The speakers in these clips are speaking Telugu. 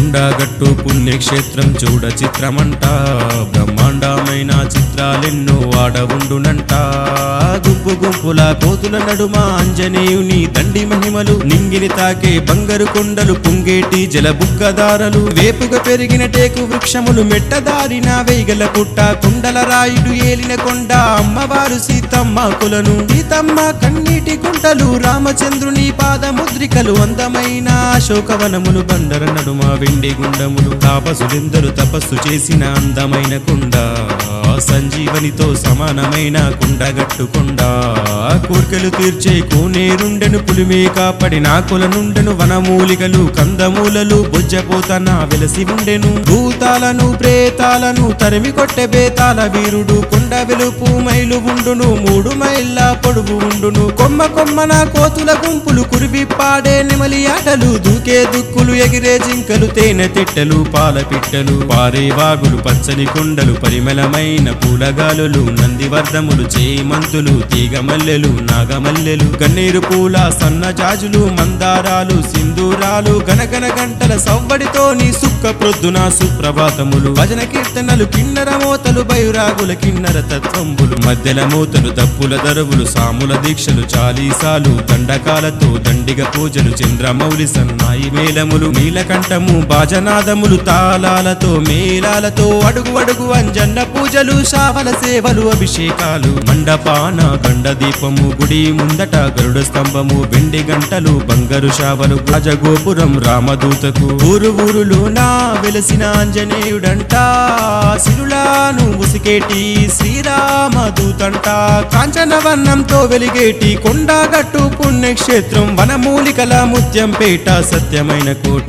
కొండగట్టు పుణ్యక్షేత్రం చూడ చిత్రమంట బ్రహ్మాండమైన చిత్రాలెన్నో ఆడవుండునంట గుంపు గుంపుల కోతుల నడుమ ఆంజనేయుని దండి మహిమలు నింగిని తాకే బంగారు కొండలు పొంగేటి జలబుగ్గదారలు వేపుగా పెరిగిన టేకు వృక్షములు మెట్టదారిన వేగల పుట్ట కొండల రాయుడు ఏలిన కొండ అమ్మవారు సీతమ్మ కులను సీతమ్మ కన్నీటి కుంటలు రామచంద్రుని పాదముద్రికలు అందమైన అశోకవనములు బందర నడుమ వెండి గుండములు తాపసులెందరు తపస్సు చేసిన అందమైన కుండ సంజీవనితో సమానమైన కుండగట్టుకొండ కోర్కెలు తీర్చే కోనేరుండెను పులిమే కాపడి నాకుల నుండెను వనమూలికలు కందమూలలు బొజ్జపోతన వెలసి ఉండెను భూతాలను ప్రేతాలను తరిమి కొట్టె బేతాల వీరుడు కొండ వెలుపు మైలు ఉండును మూడు మైళ్ళ పొడుగు ఉండును కొమ్మ కొమ్మన కోతుల గుంపులు కురివి పాడే నెమలి ఆటలు దూకే దుక్కులు ఎగిరే జింకలు తేనె తిట్టెలు పాల పిట్టలు పారే వాగులు పచ్చని కొండలు పరిమళమైన పూలగాలులు నందివర్ధములు చేమంతులు తీగమల్లెలు నాగమల్లెలు గన్నేరు పూల సన్నజాజులు మందారాలు సింధూరాలు గనగన గంటల సవ్వడితోని సుక్క ప్రొద్దున సుప్రభాతములు భజన కీర్తనలు కిన్నర మోతలు బయురాగుల కిన్నర తత్వంబులు మధ్యల మోతలు దప్పుల దరువులు సాముల దీక్షలు చాలీసాలు దండకాలతో దండిగ పూజలు చంద్రమౌలి సన్నాయి మేళములు నీలకంఠము బాజనాదములు తాళాలతో మేళాలతో అడుగు అడుగు అంజన్న పూజలు శావల సేవలు అభిషేకాలు మండపాన గండ దీపము గుడి ముందట గరుడ స్తంభము వెండి గంటలు బంగారు శావలు రాజగోపురం రామదూతకు ఊరు ఊరులో నా వెలసిన ఆంజనేయుడంట సిరులాను ఉసికేటి శ్రీరామదూతంట కాంచనవర్ణంతో వెలిగేటి కొండగట్టు పుణ్యక్షేత్రం వనమూలికల ముత్యంపేట సత్యమైన కోట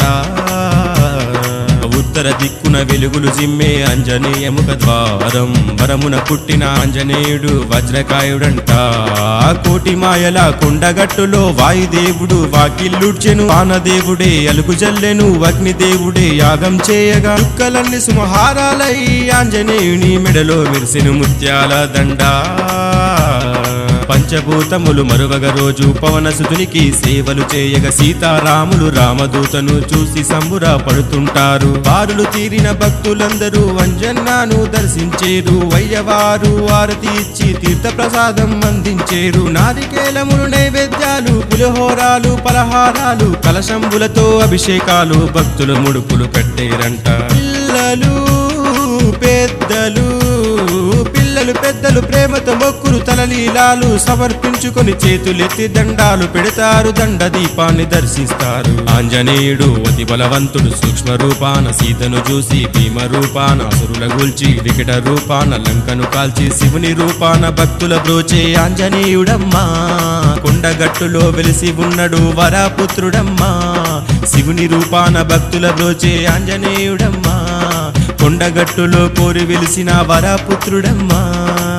ఉత్తర దిక్కున వెలుగులు జిమ్మే ఆంజనేయముఖ ద్వారం వరమున పుట్టిన ఆంజనేయుడు వజ్రకాయుడంట ఆ కోటి మాయల కొండగట్టులో వాయుదేవుడు వాకిల్లుడ్చెను వానదేవుడే అలుగు జల్లెను అగ్నిదేవుడే యాగం చేయగా చుక్కలన్నీ సుమహారాలై ఆంజనేయుని మెడలో మెరిసెను ముత్యాల దండ పంచభూతములు మరువగ రోజు పవనసుతునికి సేవలు చేయగ సీతారాములు రామదూతను చూసి సంబుర పడుతుంటారు బారులు తీరిన భక్తులందరూ అంజన్నాను దర్శించేరు వయ్యవారు ఆరతి ఇచ్చి తీర్థ ప్రసాదం అందించేరు నారికేలములు నైవేద్యాలు పులిహోరాలు పలహారాలు కలశంబులతో అభిషేకాలు భక్తులు ముడుపులు కట్టేరంట పిల్లలు పెద్దలు పిల్లలు పెద్దలు ప్రేమతో మొక్కులు తలలీలాలు సమర్పించుకొని చేతులెత్తి దండాలు పెడతారు దండ దీపాన్ని దర్శిస్తారు ఆంజనేయుడు అతి బలవంతుడు సూక్ష్మ రూపాన సీతను చూసి భీమ రూపాన అసురుల గూల్చి వికట రూపాన లంకను కాల్చి శివుని రూపాన భక్తుల బ్రోచే ఆంజనేయుడమ్మా కొండగట్టులో వెలిసి ఉన్నడు వరాపుత్రుడమ్మా శివుని రూపాన భక్తుల బ్రోచే ఆంజనేయుడమ్మా కొండగట్టులో కోరి వెలిసిన వరపుత్రుడమ్మా